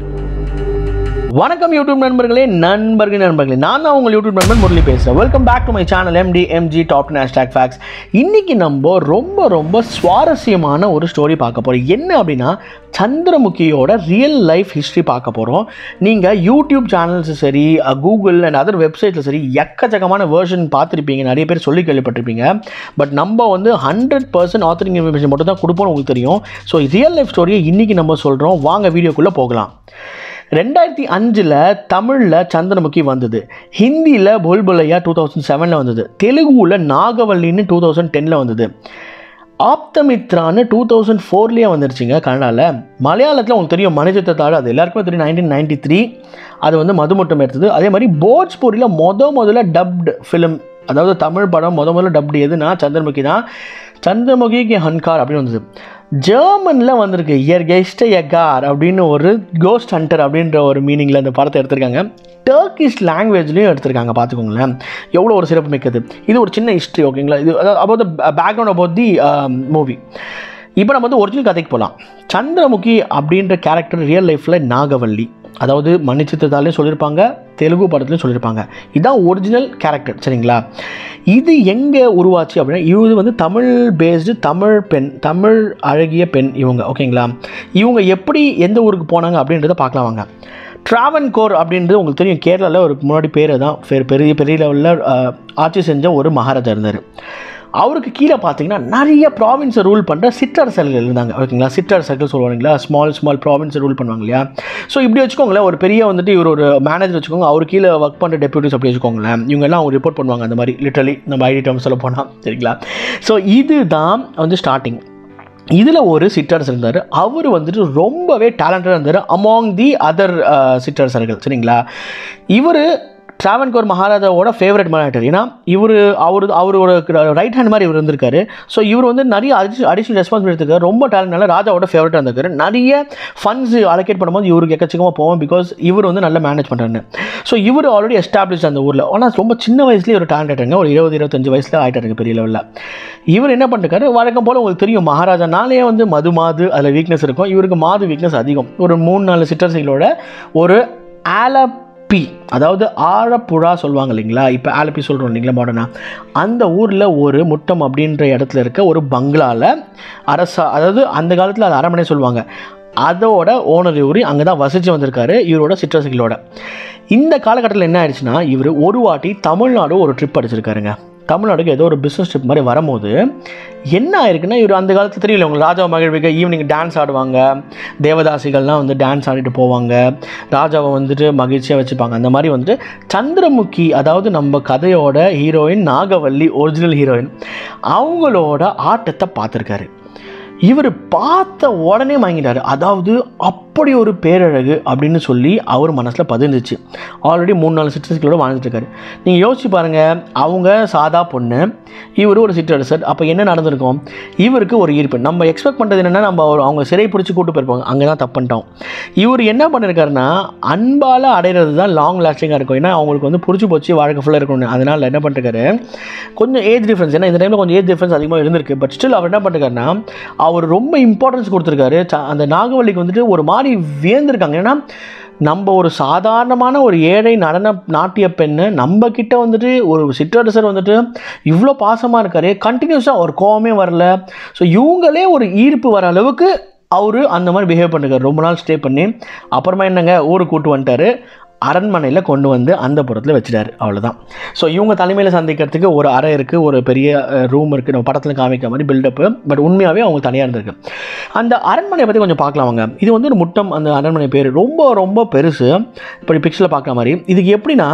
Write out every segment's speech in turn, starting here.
வணக்கம் யூடியூப் நண்பர்களே நண்பர்களே நண்பர்களே நான் தான் உங்கள் யூடியூப் நண்பன் முரளி பேசுகிறேன் welcome back to my channel MT MG top hashtag facts இன்றைக்கி நம்ம ரொம்ப ரொம்ப சுவாரஸ்யமான ஒரு ஸ்டோரி பார்க்க போகிறோம் என்ன அப்படின்னா சந்திரமுகியோட ரியல் லைஃப் ஹிஸ்ட்ரி பார்க்க போகிறோம் நீங்கள் யூடியூப் சேனல்ஸும் சரி கூகுள் அண்ட் அதர் வெப்சைட்டில் சரி எக்கச்சக்கமான வேர்ஷன் பார்த்துருப்பீங்க நிறைய பேர் சொல்லி கேள்விப்பட்டிருப்பீங்க பட் நம்ம வந்து ஹண்ட்ரட் பர்சன்ட் ஆத்தரிங் இன்ஃபர்மேஷன் மட்டும் தான் கொடுப்போம்னு உங்களுக்கு தெரியும் ஸோ ரியல் லைஃப் ஸ்டோரியை இன்றைக்கி நம்ம சொல்கிறோம் வாங்க வீடியோக்குள்ளே போகலாம் ரெண்டாயிரத்தி அஞ்சில் தமிழில் சந்திரமுகி வந்தது ஹிந்தியில் புல்புலையா டூ தௌசண்ட் செவனில் வந்தது தெலுங்குவில் நாகவல்லின்னு டூ தௌசண்ட் டெனில் வந்தது ஆப்தமித்ரான்னு டூ தௌசண்ட் ஃபோர்லேயே வந்துருச்சுங்க கன்னடாவில் மலையாளத்தில் உங்களுக்கு தெரியும் மனிதத்தாள் அது எல்லாருக்குமே தெரியும் நைன்டீன் நைன்டி த்ரீ அது வந்து மதுமுட்டம் எடுத்தது அதே மாதிரி போஜ்பூரியில் மொத முதல்ல டப்டு ஃபிலிம் அதாவது தமிழ் படம் முத முதல்ல டப்டு எதுனா சந்திரமுகி தான் சந்திரமுகிக்கு ஹன்கார் அப்படின்னு வந்தது ஜெர்மனில் வந்திருக்கு இயர் கெஸ்ட் எகார் அப்படின்னு ஒரு கோஸ்ட் ஹண்டர் அப்படின்ற ஒரு மீனிங்கில் இந்த படத்தை எடுத்திருக்காங்க டர்க்கிஷ் லாங்குவேஜ்லேயும் எடுத்திருக்காங்க பார்த்துக்கோங்களேன் எவ்வளோ ஒரு சிறப்பு மிக்கது இது ஒரு சின்ன ஹிஸ்ட்ரி ஓகேங்களா இது about background about the movie இப்போ நம்ம வந்து ஒரிஜினல் கதைக்கு போகலாம் சந்திரமுகி அப்படின்ற கேரக்டர் ரியல் லைஃப்பில் நாகவல்லி அதாவது மன்னிச்சித்திரத்தாலையும் சொல்லியிருப்பாங்க தெலுங்கு படத்துலையும் சொல்லியிருப்பாங்க இதுதான் ஒரிஜினல் கேரக்டர் சரிங்களா இது எங்கே உருவாச்சு அப்படின்னா இது வந்து தமிழ் பேஸ்டு தமிழ் பெண் தமிழ் அழகிய பெண் இவங்க ஓகேங்களா இவங்க எப்படி எந்த ஊருக்கு போனாங்க அப்படின்றத பார்க்கலாம் வாங்க ட்ராவன்கோர் அப்படின்றது உங்களுக்கு தெரியும் கேரளாவில் ஒரு முன்னாடி பேர் தான் பெரிய பெரிய லெவலில் ஆட்சி செஞ்ச ஒரு மகாராஜா இருந்தார் அவருக்கு கீழே பார்த்தீங்கன்னா நிறைய ப்ராவின்ஸை ரூல் பண்ணுற சிற்றரசர்கள் இருந்தாங்க ஓகேங்களா சிற்றரசர்கள் சொல்லுவாங்களா ஸ்மால் ஸ்மால் ப்ராவின்ஸை ரூல் பண்ணுவாங்க இல்லையா ஸோ இப்படி வச்சுக்கோங்களேன் ஒரு பெரிய வந்துட்டு இவர் ஒரு மேனேஜர் வச்சுக்கோங்க அவர் கீழே ஒர்க் பண்ணுற டெப்யூட்டிஸ் அப்படி வச்சுக்கோங்களேன் இவங்க எல்லாம் அவங்க ரிப்போர்ட் பண்ணுவாங்க அந்த மாதிரி லிட்டரலி நம்ம ஐடி டேர்ம் சொல்ல போனால் சரிங்களா ஸோ இதுதான் வந்து ஸ்டார்டிங் இதில் ஒரு சிற்றரசர் இருந்தார் அவர் வந்துட்டு ரொம்பவே டேலண்டடாக இருந்தார் அமாங் தி அதர் சிற்றரசர்கள் சரிங்களா இவர் ட்ராவன்கோர் மகாராஜாவோட ஃபேவரட் மேனேட்டர் ஏன்னா இவர் அவர் அவரோட ரைட் ஹேண்ட் மாதிரி இவர் இருந்திருக்காரு ஸோ இவர் வந்து நிறைய அடிஷ் அடிஷனல் ரெஸ்பான்சிபிலிட்டி எடுத்துக்காரு ரொம்ப டேலண்ட்னால ராஜாவோட ஃபேவரட்டாக இருந்திருக்காரு நிறைய ஃபண்ட்ஸ் அலோகேட் பண்ணும்போது இவருக்கு எக்கச்சக்கமாக போவோம் பிகாஸ் இவர் வந்து நல்லா மேனேஜ் பண்ணுறாரு ஸோ இவர் ஆல்ரெடி எஸ்டாப்ளிஷ் அந்த ஊரில் ஆனால் ரொம்ப சின்ன வயசுலேயே ஒரு டேலண்ட் ஒரு இருபது இருபத்தஞ்சு வயசில் ஆகிட்டாருங்க பெரிய லெவலில் இவர் என்ன பண்ணிருக்காரு வழக்கம் போல் உங்களுக்கு தெரியும் மகாராஜானாலே வந்து மது மாது அதில் வீக்னஸ் இருக்கும் இவருக்கு மாது வீக்னஸ் அதிகம் ஒரு மூணு நாலு சிற்றரசிகளோட ஒரு ஆலப் ஆலப்பி அதாவது ஆழப்புழா சொல்லுவாங்க இல்லைங்களா இப்போ ஆலப்பி சொல்கிறோம் இல்லைங்களா மாடர்னா அந்த ஊரில் ஒரு முட்டம் அப்படின்ற இடத்துல இருக்க ஒரு பங்களாவில் அரசா அதாவது அந்த காலத்தில் அது அரண்மனை சொல்லுவாங்க அதோட ஓனர் இவர் அங்கே தான் வசித்து வந்திருக்காரு இவரோட சிற்றரசுகளோட இந்த காலகட்டத்தில் என்ன ஆயிடுச்சுன்னா இவர் ஒரு வாட்டி தமிழ்நாடு ஒரு ட்ரிப் அடிச்சிருக்காருங்க தமிழ்நாடுக்கு ஏதோ ஒரு பிஸ்னஸ் ட்ரிப் மாதிரி வரும்போது என்ன ஆயிருக்குன்னா இவர் அந்த காலத்தில் தெரியல உங்களுக்கு ராஜா மகிழ்விக்க ஈவினிங் டான்ஸ் ஆடுவாங்க தேவதாசிகள்லாம் வந்து டான்ஸ் ஆடிட்டு போவாங்க ராஜாவை வந்துட்டு மகிழ்ச்சியாக வச்சுப்பாங்க அந்த மாதிரி வந்துட்டு சந்திரமுகி அதாவது நம்ம கதையோட ஹீரோயின் நாகவல்லி ஒரிஜினல் ஹீரோயின் அவங்களோட ஆட்டத்தை பார்த்துருக்காரு இவர் பார்த்த உடனே வாங்கிட்டார் அதாவது அப்படி ஒரு பேரழகு அப்படின்னு சொல்லி அவர் மனசில் பதிந்துச்சு ஆல்ரெடி மூணு நாலு சிற்றரசுகளோட வாழ்ந்துட்டு இருக்காரு நீங்கள் யோசிச்சு பாருங்கள் அவங்க சாதா பொண்ணு இவர் ஒரு சிற்றரசர் அப்போ என்ன நடந்திருக்கும் இவருக்கு ஒரு ஈர்ப்பு நம்ம எக்ஸ்பெக்ட் பண்ணுறது என்னென்னா நம்ம அவங்க சிறை பிடிச்சி கூட்டு போயிருப்பாங்க அங்கே தான் தப்புன்ட்டோம் இவர் என்ன பண்ணியிருக்காருன்னா அன்பால் அடைகிறது தான் லாங் லாஸ்டிங்காக இருக்கும் ஏன்னா அவங்களுக்கு வந்து பிடிச்சி போச்சு வாழ்க்கை ஃபுல்லாக இருக்கணும் அதனால் என்ன பண்ணிருக்காரு கொஞ்சம் ஏஜ் டிஃப்ரென்ஸ் ஏன்னா இந்த டைமில் கொஞ்சம் ஏஜ் டிஃப்ரென்ஸ் அதிகமாக இருந்திருக்கு பட் ஸ்டில் அவர் என்ன பண்ணிருக்காருன்னா அவர் ரொம்ப இம்பார்ட்டன்ஸ் கொடுத்துருக்காரு அந்த நாகவல்லிக்கு வந்துட்டு ஒரு மாதிரி வியந்திருக்காங்க ஏன்னா நம்ம ஒரு சாதாரணமான ஒரு ஏழை நடன நாட்டிய பெண்ணு நம்ம கிட்ட வந்துட்டு ஒரு சிற்றரசர் வந்துட்டு இவ்வளோ பாசமாக இருக்காரு கண்டினியூஸாக ஒரு கோவமே வரல ஸோ இவங்களே ஒரு ஈர்ப்பு வர அளவுக்கு அவர் அந்த மாதிரி பிஹேவ் பண்ணிருக்காரு ரொம்ப நாள் ஸ்டே பண்ணி அப்புறமா என்னங்க ஊருக்கு கூட்டு வந்துட்டாரு அரண்மனையில் கொண்டு வந்து அந்த புறத்தில் வச்சுட்டாரு அவ்வளோதான் ஸோ இவங்க தலைமையில் சந்திக்கிறதுக்கு ஒரு அறை இருக்குது ஒரு பெரிய ரூம் இருக்குது நம்ம படத்தில் காமிக்கிற மாதிரி பில்டப்பு பட் உண்மையாகவே அவங்க தனியாக இருந்திருக்கு அந்த அரண்மனையை பற்றி கொஞ்சம் பார்க்கலாம் வாங்க இது வந்து ஒரு முட்டம் அந்த அரண்மனை பேர் ரொம்ப ரொம்ப பெருசு இப்படி பிக்சரில் பார்க்குற மாதிரி இதுக்கு எப்படின்னா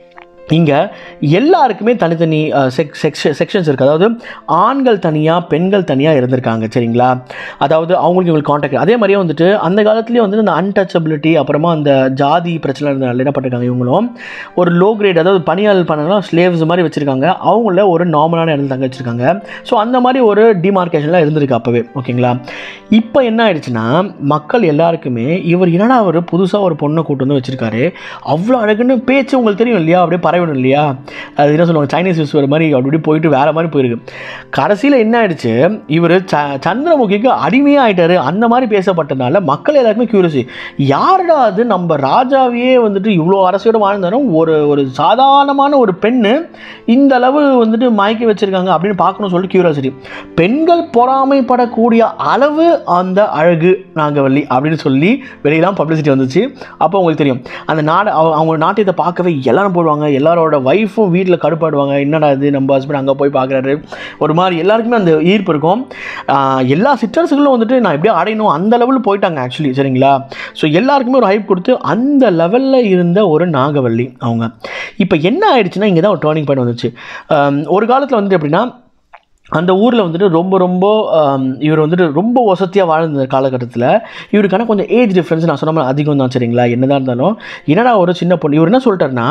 இங்கே எல்லாருக்குமே தனித்தனி செக் செக்ஷன் செக்ஷன்ஸ் இருக்குது அதாவது ஆண்கள் தனியாக பெண்கள் தனியாக இருந்திருக்காங்க சரிங்களா அதாவது அவங்களுக்கு இவங்களுக்கு காண்டாக்ட் அதே மாதிரியே வந்துட்டு அந்த காலத்துலேயே வந்து அந்த அன்டச்சபிலிட்டி அப்புறமா அந்த ஜாதி பிரச்சனை இருந்தனால என்ன பண்ணிருக்காங்க இவங்களும் ஒரு லோ கிரேட் அதாவது பணியாள் பண்ணனா ஸ்லேவ்ஸ் மாதிரி வச்சுருக்காங்க அவங்கள ஒரு நார்மலான இடத்துல தங்க வச்சுருக்காங்க ஸோ அந்த மாதிரி ஒரு டிமார்க்கேஷன்லாம் இருந்திருக்கு அப்போவே ஓகேங்களா இப்போ என்ன ஆயிடுச்சுன்னா மக்கள் எல்லாருக்குமே இவர் என்னடா அவர் புதுசாக ஒரு பொண்ணை கூட்டு வந்து வச்சுருக்காரு அவ்வளோ அழகுன்னு பேச்சு உங்களுக்கு தெரியும் இல்லையா அப்படியே மறைவிடும் இல்லையா அது என்ன சொல்லுவாங்க சைனீஸ் விஸ்வர் மாதிரி அப்படி இப்படி போயிட்டு வேற மாதிரி போயிருக்கு கடைசியில் என்ன ஆயிடுச்சு இவர் ச சந்திரமுகிக்கு அடிமையாக ஆயிட்டாரு அந்த மாதிரி பேசப்பட்டதுனால மக்கள் எல்லாருக்குமே கியூரியசி யாருடா அது நம்ம ராஜாவையே வந்துட்டு இவ்வளோ அரசியோட வாழ்ந்தாலும் ஒரு ஒரு சாதாரணமான ஒரு பெண்ணு இந்த அளவு வந்துட்டு மயக்கி வச்சிருக்காங்க அப்படின்னு பார்க்கணும்னு சொல்லிட்டு கியூரியாசிட்டி பெண்கள் பொறாமைப்படக்கூடிய அளவு அந்த அழகு நாகவல்லி அப்படின்னு சொல்லி வெளியெல்லாம் பப்ளிசிட்டி வந்துச்சு அப்போ உங்களுக்கு தெரியும் அந்த நாடு அவ- அவங்க நாட்டியத்தை பார்க்கவே எல்லாரும் போடுவாங்க எல்லாரோட ஒய்ஃபும் வீட்டில் கடுப்பாடுவாங்க என்னடா இது நம்ம ஹஸ்பண்ட் அங்கே போய் பார்க்குறாரு ஒரு மாதிரி எல்லாருக்குமே அந்த ஈர்ப்பு இருக்கும் ஆஹ் எல்லா சிற்றரசுகளும் வந்துட்டு நான் எப்படியும் அடையணும் அந்த லெவலில் போயிட்டாங்க ஆக்சுவலி சரிங்களா ஸோ எல்லாருக்குமே ஒரு ஹைப் கொடுத்து அந்த லெவலில் இருந்த ஒரு நாகவல்லி அவங்க இப்போ என்ன ஆயிடுச்சுன்னா இங்கே தான் ஒரு டேர்னிங் பாயிண்ட் வந்துச்சு ஆம், ஒரு காலத்தில் வந்துட்டு எப்படின்னா அந்த ஊரில் வந்துட்டு ரொம்ப ரொம்ப ஆம், இவர் வந்துட்டு ரொம்ப வசதியாக வாழ்ந்த காலகட்டத்தில் இவருக்கான கொஞ்சம் ஏஜ் டிஃப்ரென்ஸ் நான் சொன்ன மாதிரி அதிகம் தான் சரிங்களா என்னதான் இருந்தாலும் என்னடா ஒரு சின்ன பொண்ணு இவர் என்ன சொல்லிட்டாருன்னா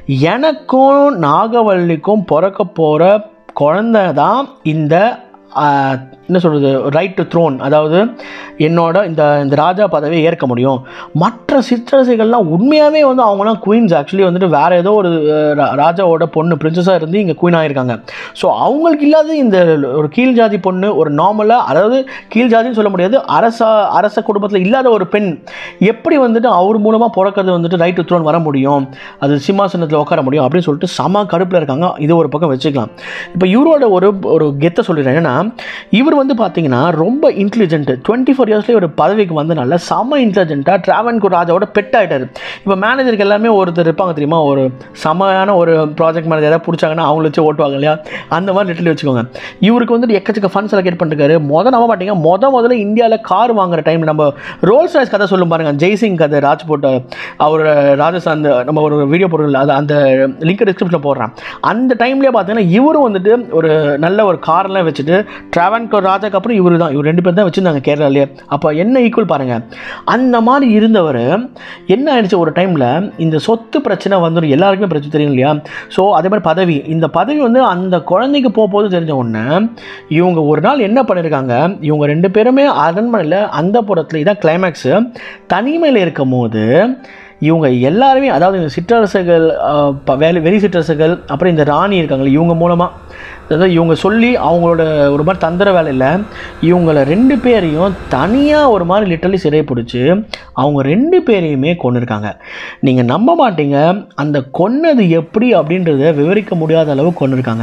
எனக்கும் நாகவல்லிக்கும் பிறக்க போகிற குழந்தை தான் இந்த ஆ, என்ன சொல்கிறது ரைட் டு த்ரோன் அதாவது என்னோட இந்த இந்த ராஜா பதவியை ஏற்க முடியும் மற்ற சிற்றரசைகள்லாம் உண்மையாகவே வந்து அவங்களாம் குயின்ஸ் ஆக்சுவலி வந்துட்டு வேறு ஏதோ ஒரு அஹ், ரா- ராஜாவோட பொண்ணு பிரின்சஸாக இருந்து இங்கே குயின் ஆகியிருக்காங்க ஸோ அவங்களுக்கு இல்லாத இந்த ஒரு கீழ் ஜாதி பொண்ணு ஒரு நார்மலாக அதாவது கீழ் ஜாதின்னு சொல்ல முடியாது அரச அரச குடும்பத்தில் இல்லாத ஒரு பெண் எப்படி வந்துட்டு அவர் மூலமாக பிறக்கிறது வந்துட்டு ரைட் டு த்ரோன் வர முடியும் அது சிம்மாசனத்தில் உட்கார முடியும் அப்படின்னு சொல்லிட்டு செம கடுப்பில் இருக்காங்க இது ஒரு பக்கம் வச்சுக்கலாம் இப்போ இவரோட ஒரு ஒரு கெத்தை சொல்லிடுறேன் ஏன்னா இவர் வந்து பார்த்தீங்கன்னா ரொம்ப இன்டெலிஜென்ட் டுவெண்ட்டி ஃபோர் இயர்ஸ்லேயே ஒரு பதவிக்கு வந்தனால செம்ம இன்டெலிஜென்ட்டாக ட்ராவன்கூர் ராஜாவோட பெட் ஆகிட்டார் இப்போ மேனேஜருக்கு எல்லாமே ஒருத்தர் இருப்பாங்க தெரியுமா ஒரு செமையான ஒரு ப்ராஜெக்ட் மேனேஜர் ஏதாவது பிடிச்சாங்கன்னா அவங்கள வச்சு ஓட்டுவாங்க இல்லையா அந்த மாதிரி லிட்டில் வச்சுக்கோங்க இவருக்கு வந்துட்டு எக்கச்சக்க ஃபண்ட்ஸ் அலோகேட் பண்ணிருக்காரு மொதல் நம்ப மாட்டீங்க மொத முதல்ல இந்தியாவில் கார் வாங்குற டைம் நம்ம ரோல்ஸ் ராய்ஸ் கதை சொல்லும் பாருங்க ஜெய்சிங் கதை ராஜ்போட் அவர் ராஜஸ்தான் அந்த நம்ம ஒரு வீடியோ போடுறோம்ல அது அந்த லிங்க் டிஸ்கிரிப்ஷனில் போடுறேன் அந்த டைம்லேயே பார்த்தீங்கன்னா இவரும் வந்துட்டு ஒரு நல்ல ஒரு கார்லாம் வச்சுட்டு ட்ராவன்கோ ராஜாக்கு அப்புறம் இவர் தான் இவர் ரெண்டு பேர் தான் வச்சுருந்தாங்க கேரளாலே அப்போ என்ன ஈக்குவல் பாருங்கள் அந்த மாதிரி இருந்தவர் என்ன ஆயிடுச்சு ஒரு டைமில் இந்த சொத்து பிரச்சனை வந்துடும் எல்லாருக்குமே பிரச்சனை தெரியும் இல்லையா ஸோ அதே மாதிரி பதவி இந்த பதவி வந்து அந்த குழந்தைக்கு போக போது தெரிஞ்ச உடனே இவங்க ஒரு நாள் என்ன பண்ணியிருக்காங்க இவங்க ரெண்டு பேருமே அரண்மனையில் அந்த புறத்தில் இதான் கிளைமேக்ஸு தனிமையில் இருக்கும் போது இவங்க எல்லாருமே அதாவது இந்த சிற்றரசுகள் ஆஹ், ப- வேலை வெளி சிற்றரசுகள் அப்புறம் இந்த ராணி இருக்காங்களே இவங்க மூலமாக அதாவது இவங்க சொல்லி அவங்களோட ஒரு மாதிரி தந்திர வேலையில் இவங்கள ரெண்டு பேரையும் தனியாக ஒரு மாதிரி லிட்டரலி சிறை பிடிச்சி அவங்க ரெண்டு பேரையுமே கொன்னிருக்காங்க நீங்கள் நம்ப மாட்டீங்க அந்த கொன்னது எப்படி அப்படின்றத விவரிக்க முடியாத அளவு கொன்னிருக்காங்க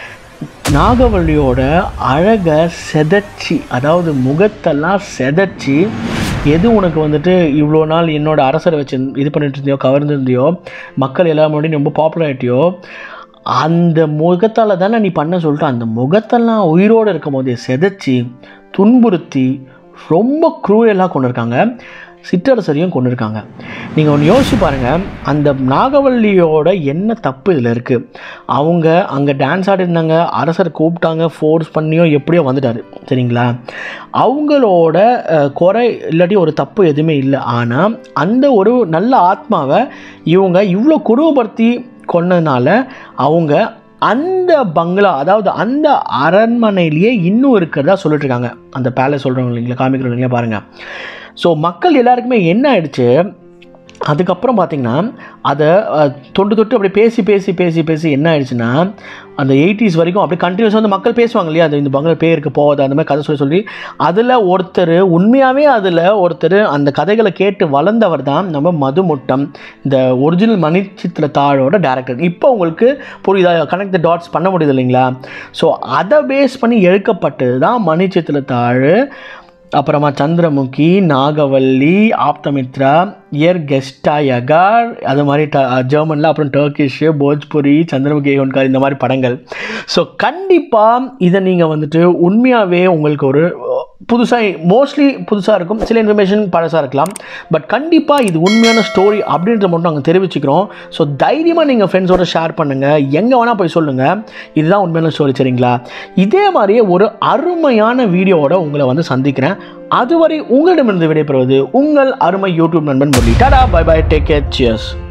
நாகவல்லியோட அழகை செதைச்சி அதாவது முகத்தெல்லாம் செதைச்சி எது உனக்கு வந்துட்டு இவ்வளோ நாள் என்னோட அரசரை வச்சு இது பண்ணிட்டு இருந்தியோ கவர்ந்துருந்தியோ மக்கள் எல்லா முன்னாடியும் ரொம்ப பாப்புலர் ஆகிட்டியோ அந்த முகத்தால் தானே நீ பண்ண சொல்லிட்டு அந்த முகத்தெல்லாம் உயிரோடு இருக்கும் போதே செதைச்சி துன்புறுத்தி ரொம்ப க்ரூயலாக கொண்டு இருக்காங்க சிற்றரசரையும் கொண்டு இருக்காங்க நீங்கள் ஒன்று யோசிச்சு பாருங்கள் அந்த நாகவல்லியோட என்ன தப்பு இதில் இருக்குது அவங்க அங்கே டான்ஸ் ஆடிருந்தாங்க அரசர் கூப்பிட்டாங்க ஃபோர்ஸ் பண்ணியோ எப்படியோ வந்துட்டாரு சரிங்களா அவங்களோட அஹ், குறை இல்லாட்டி ஒரு தப்பு எதுவுமே இல்லை ஆனால் அந்த ஒரு நல்ல ஆத்மாவை இவங்க இவ்வளோ கொடுமைப்படுத்தி கொன்னதுனால அவங்க அந்த பங்களா அதாவது அந்த அரண்மனையிலேயே இன்னும் இருக்கிறதா சொல்லிட்டு இருக்காங்க அந்த பேலஸ் சொல்கிறவங்க இல்லைங்களா காமிக்கிறவங்க இல்லைங்களா பாருங்கள் ஸோ மக்கள் எல்லாருக்குமே என்ன ஆயிடுச்சு அதுக்கப்புறம் பார்த்தீங்கன்னா அதை அஹ், தொண்டு தொட்டு அப்படி பேசி பேசி பேசி பேசி என்ன ஆயிடுச்சுன்னா அந்த எயிட்டிஸ் வரைக்கும் அப்படியே கண்டினியூஸாக வந்து மக்கள் பேசுவாங்க இல்லையா அது இந்த பங்களா பேருக்கு போகாது அந்த மாதிரி கதை சொல்லி சொல்லி அதில் ஒருத்தர் உண்மையாகவே அதில் ஒருத்தர் அந்த கதைகளை கேட்டு வளர்ந்தவர் தான் நம்ம மதுமுட்டம் இந்த ஒரிஜினல் மணிச்சித்திர தாழோட டேரக்டர் இப்போ உங்களுக்கு புரியுதா கனெக்ட் த டாட்ஸ் பண்ண முடியுது இல்லைங்களா ஸோ அதை பேஸ் பண்ணி எடுக்கப்பட்டது தான் மணிச்சித்திர தாழ் அப்புறமா சந்திரமுகி நாகவல்லி ஆப்தமித்ரா இயர் கெஸ்டா யகார் அது மாதிரி ட ஜெர்மனில் அப்புறம் டர்க்கிஷு போஜ்புரி சந்திரமுகி ஒன்கார் இந்த மாதிரி படங்கள் ஸோ கண்டிப்பாக இதை நீங்கள் வந்துட்டு உண்மையாகவே உங்களுக்கு ஒரு புதுசாக மோஸ்ட்லி புதுசாக இருக்கும் சில இன்ஃபர்மேஷன் பழசாக இருக்கலாம் பட் கண்டிப்பாக இது உண்மையான ஸ்டோரி அப்படின்றத மட்டும் நாங்கள் தெரிவிச்சுக்கிறோம் ஸோ தைரியமாக நீங்கள் ஃப்ரெண்ட்ஸோட ஷேர் பண்ணுங்கள் எங்கே வேணால் போய் சொல்லுங்கள் இதுதான் உண்மையான ஸ்டோரி சரிங்களா இதே மாதிரியே ஒரு அருமையான வீடியோவோட உங்களை வந்து சந்திக்கிறேன் அதுவரை உங்களிடமிருந்து விடைபெறுவது உங்கள் அருமை யூடியூப் நண்பன் Murali tata bye bye take care cheers